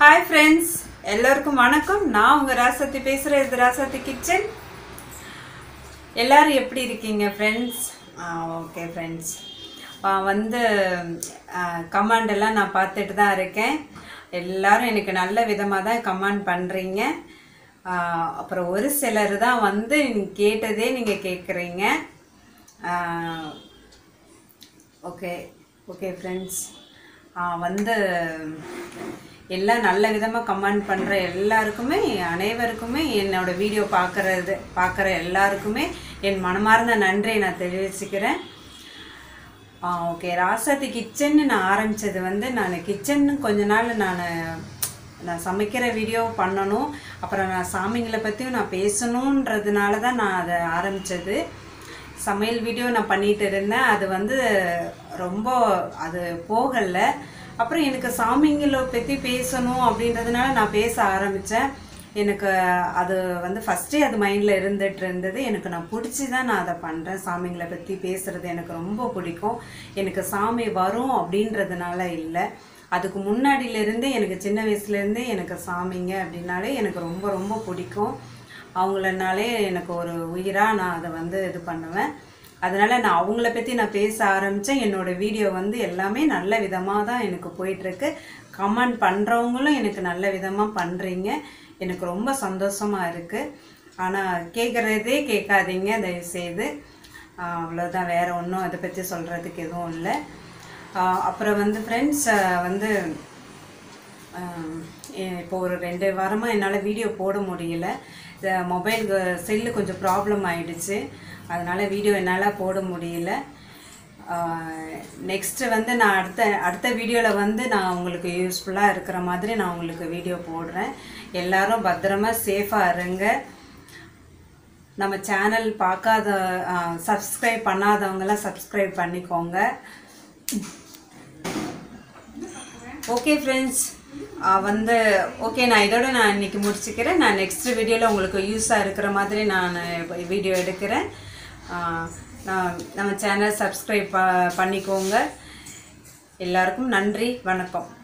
hi friends எல்லோருக்கும் வணக்கம் நான் உங்கள் ராசத்தி பேசுகிறேன் இது ராசத்தி கிச்சன் எல்லாரும் எப்படி இருக்கீங்க ஃப்ரெண்ட்ஸ் ஓகே ஃப்ரெண்ட்ஸ் வந்து கமாண்ட் எல்லாம் நான் பார்த்துட்டு தான் இருக்கேன் எல்லாரும் எனக்கு நல்ல விதமாக தான் கமெண்ட் பண்ணுறீங்க அப்புறம் ஒரு சிலர் தான் வந்து கேட்டதே நீங்கள் கேட்குறீங்க ஓகே ஓகே ஃப்ரெண்ட்ஸ் வந்து எல்லாம் நல்ல விதமாக கமெண்ட் பண்ணுற எல்லாருக்குமே அனைவருக்குமே என்னோட வீடியோ பார்க்குறது பார்க்குற எல்லாருக்குமே என் மனமார்ந்த நன்றியை நான் தெரிவிச்சுக்கிறேன் ஓகே ராசாத்தி கிச்சன்னு நான் ஆரம்பித்தது வந்து நான் கிச்சன்னு கொஞ்ச நாள் நான் நான் சமைக்கிற வீடியோ பண்ணணும் அப்புறம் நான் சாமிங்களை பற்றியும் நான் பேசணுன்றதுனால தான் நான் அதை ஆரம்பித்தது சமையல் வீடியோ நான் பண்ணிகிட்டு இருந்தேன் அது வந்து ரொம்ப அது போகலை அப்புறம் எனக்கு சாமிங்களை பற்றி பேசணும் அப்படின்றதுனால நான் பேச ஆரம்பித்தேன் எனக்கு அது வந்து ஃபஸ்ட்டே அது மைண்டில் இருந்துட்டு இருந்தது எனக்கு நான் பிடிச்சி தான் நான் அதை பண்ணுறேன் சாமிங்களை பற்றி பேசுகிறது எனக்கு ரொம்ப பிடிக்கும் எனக்கு சாமி வரும் அப்படின்றதுனால இல்லை அதுக்கு முன்னாடியிலேருந்தே எனக்கு சின்ன வயசுலேருந்தே எனக்கு சாமிங்க அப்படின்னாலே எனக்கு ரொம்ப ரொம்ப பிடிக்கும் அவங்களனாலே எனக்கு ஒரு உயிராக நான் அதை வந்து இது பண்ணுவேன் அதனால் நான் அவங்கள பற்றி நான் பேச ஆரம்பித்தேன் என்னோடய வீடியோ வந்து எல்லாமே நல்ல விதமாக தான் எனக்கு போயிட்டுருக்கு கமெண்ட் பண்ணுறவங்களும் எனக்கு நல்ல விதமாக பண்ணுறீங்க எனக்கு ரொம்ப சந்தோஷமாக இருக்குது ஆனால் கேட்குறதே கேட்காதீங்க தயவுசெய்து அவ்வளோதான் வேறு ஒன்றும் அதை பற்றி சொல்கிறதுக்கு எதுவும் இல்லை அப்புறம் வந்து ஃப்ரெண்ட்ஸ் வந்து இப்போ ஒரு ரெண்டு வாரமாக என்னால் வீடியோ போட முடியல மொபைல் செல்லு கொஞ்சம் ப்ராப்ளம் ஆயிடுச்சு அதனால் வீடியோ என்னால் போட முடியல நெக்ஸ்ட்டு வந்து நான் அடுத்த அடுத்த வீடியோவில் வந்து நான் உங்களுக்கு யூஸ்ஃபுல்லாக இருக்கிற மாதிரி நான் உங்களுக்கு வீடியோ போடுறேன் எல்லாரும் பத்திரமா சேஃபாக இருங்க நம்ம சேனல் பார்க்காத சப்ஸ்கிரைப் பண்ணாதவங்களாம் சப்ஸ்கிரைப் பண்ணிக்கோங்க ஓகே ஃப்ரெண்ட்ஸ் வந்து ஓகே நான் இதோட நான் இன்னைக்கு முடிச்சுக்கிறேன் நான் நெக்ஸ்ட் வீடியோவில் உங்களுக்கு யூஸாக இருக்கிற மாதிரி நான் வீடியோ எடுக்கிறேன் நான் நம்ம சேனல் சப்ஸ்கிரைப் ப பண்ணிக்கோங்க எல்லாருக்கும் நன்றி வணக்கம்